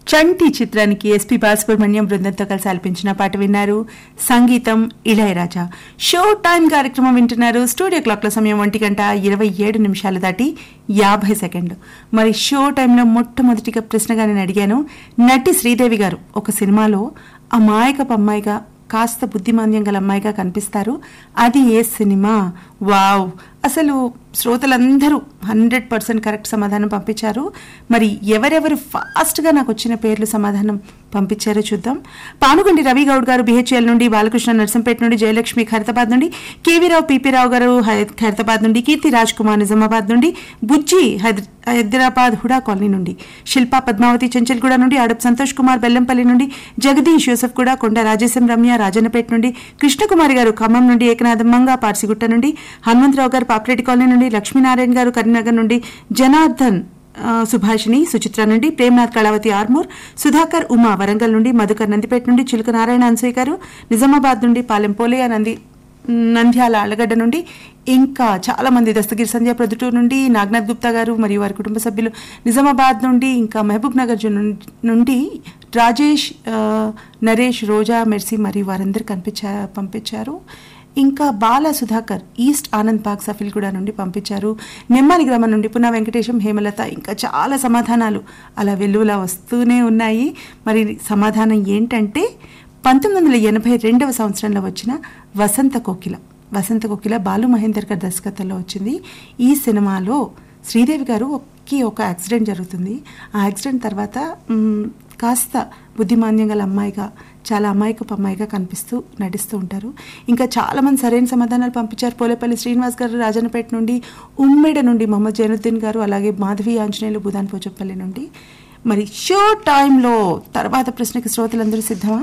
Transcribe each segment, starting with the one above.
చంటి చిత్రానికి ఎస్పి బాలసుబ్రహ్మణ్యం బృందంతో కలిసి ఆలపించిన పాట విన్నారు సంగీతం ఇళయరాజా షో టైం కార్యక్రమం వింటున్నారు స్టూడియో క్లాక్ల సమయం ఒంటి గంట ఇరవై ఏడు నిమిషాలు దాటి యాభై సెకండ్లు మరి షో టైంలో మొట్టమొదటిగా ప్రశ్నగా నేను అడిగాను నటి శ్రీదేవి గారు ఒక సినిమాలో అమాయకపు అమ్మాయిగా కాస్త బుద్ధిమాంద్యం గల అమ్మాయిగా కనిపిస్తారు అది ఏ సినిమా వావ్ అసలు శ్రోతలందరూ హండ్రెడ్ పర్సెంట్ కరెక్ట్ సమాధానం పంపించారు మరి ఎవరెవరు ఫాస్ట్గా నాకు వచ్చిన పేర్లు సమాధానం పంపించారో చూద్దాం పానుగండి రవి గౌడ్ గారు బిహెచ్ఎల్ నుండి బాలకృష్ణ నర్సంపేట నుండి జయలక్ష్మి ఖైరతాబాద్ నుండి కేవీరావు పీపీరావు గారు హై- ఖైరతాబాద్ నుండి కీర్తి రాజ్ కుమార్ నిజామాబాద్ నుండి బుజ్జి హైదర్- హైదరాబాద్ హుడా కాలనీ నుండి శిల్పా పద్మావతి చెంచల్గూడ నుండి అడప్ సంతోష్ కుమార్ బెల్లంపల్లి నుండి జగదీష్ యూసఫ్ కూడా కొండ రాజేశం రమ్య రాజన్నపేట నుండి కృష్ణకుమారి గారు ఖమ్మం నుండి ఏకనాథం మంగ పార్సిగుట్ట నుండి హనుమంతరావు గారు పాపిరెడ్డి కాలనీ నుండి లక్ష్మీనారాయణ గారు కరీంనగర్ నుండి జనార్దన్ ఆ, సుభాషిణి సుచిత్ర నుండి ప్రేమ్నాథ్ కళావతి ఆర్మూర్ సుధాకర్ ఉమా వరంగల్ నుండి మధుకర్ నందిపేట నుండి చిలుక నారాయణ అన్సూయ్ గారు నిజామాబాద్ నుండి పాలెం పోలేయ నంది నంద్యాల అలగడ్డ నుండి ఇంకా చాలా మంది దస్తగిరి సంధ్య ప్రొద్దుటూరు నుండి నాగనాథ్ గుప్తా గారు మరియు వారి కుటుంబ సభ్యులు నిజామాబాద్ నుండి ఇంకా మహబూబ్ నగర్ జు- నుండి రాజేష్ ఆ, నరేష్ రోజా మెర్సీ మరియు వారందరూ కనిపించా పంపించారు ఇంకా బాల సుధాకర్ ఈస్ట్ ఆనంద్ పార్క్ సఫిల్ కూడా నుండి పంపించారు నిమ్మాని గ్రామం నుండి పునా వెంకటేశం హేమలత ఇంకా చాలా సమాధానాలు అలా వెలువలా వస్తూనే ఉన్నాయి మరి సమాధానం ఏంటంటే పంతొమ్మిది వందల ఎనభై రెండవ సంవత్సరంలో వచ్చిన వసంత కోకిల వసంత కోకిల బాలు మహేందర్ గారి దర్శకత్వంలో వచ్చింది ఈ సినిమాలో శ్రీదేవి గారు ఒకే ఒక యాక్సిడెంట్ జరుగుతుంది ఆ యాక్సిడెంట్ తర్వాత మ్, కాస్త బుద్ధిమాన్యం గల అమ్మాయిగా చాలా అమాయకపు అమ్మాయిగా కనిపిస్తూ నటిస్తూ ఉంటారు ఇంకా చాలా మంది సరైన సమాధానాలు పంపించారు పోలేపల్లి శ్రీనివాస్ గారు రాజన్నపేట నుండి ఉమ్మేడ నుండి మొహమ్మద్ జైనుద్దీన్ గారు అలాగే మాధవి ఆంజనేయులు భూదాన్ పోచప్పల్లి నుండి మరి షో టైంలో తర్వాత ప్రశ్నకి శ్రోతలందరూ సిద్ధమా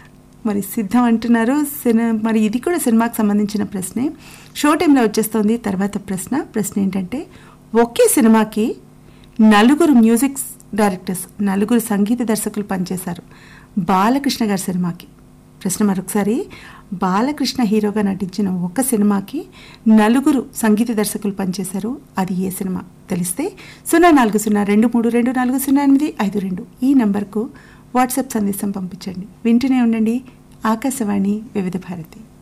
మరి సిద్ధం అంటున్నారు సిని మరి ఇది కూడా సినిమాకి సంబంధించిన ప్రశ్నే షో టైంలో వచ్చేస్తుంది తర్వాత ప్రశ్న ప్రశ్న ఏంటంటే ఒకే సినిమాకి నలుగురు మ్యూజిక్ డైరెక్టర్స్ నలుగురు సంగీత దర్శకులు పనిచేశారు బాలకృష్ణ గారి సినిమాకి ప్రశ్న మరొకసారి బాలకృష్ణ హీరోగా నటించిన ఒక సినిమాకి నలుగురు సంగీత దర్శకులు పనిచేశారు అది ఏ సినిమా తెలిస్తే సున్నా నాలుగు సున్నా రెండు మూడు రెండు నాలుగు సున్నా ఎనిమిది ఐదు రెండు ఈ నంబర్కు వాట్సాప్ సందేశం పంపించండి వింటూనే ఉండండి ఆకాశవాణి వివిధ భారతి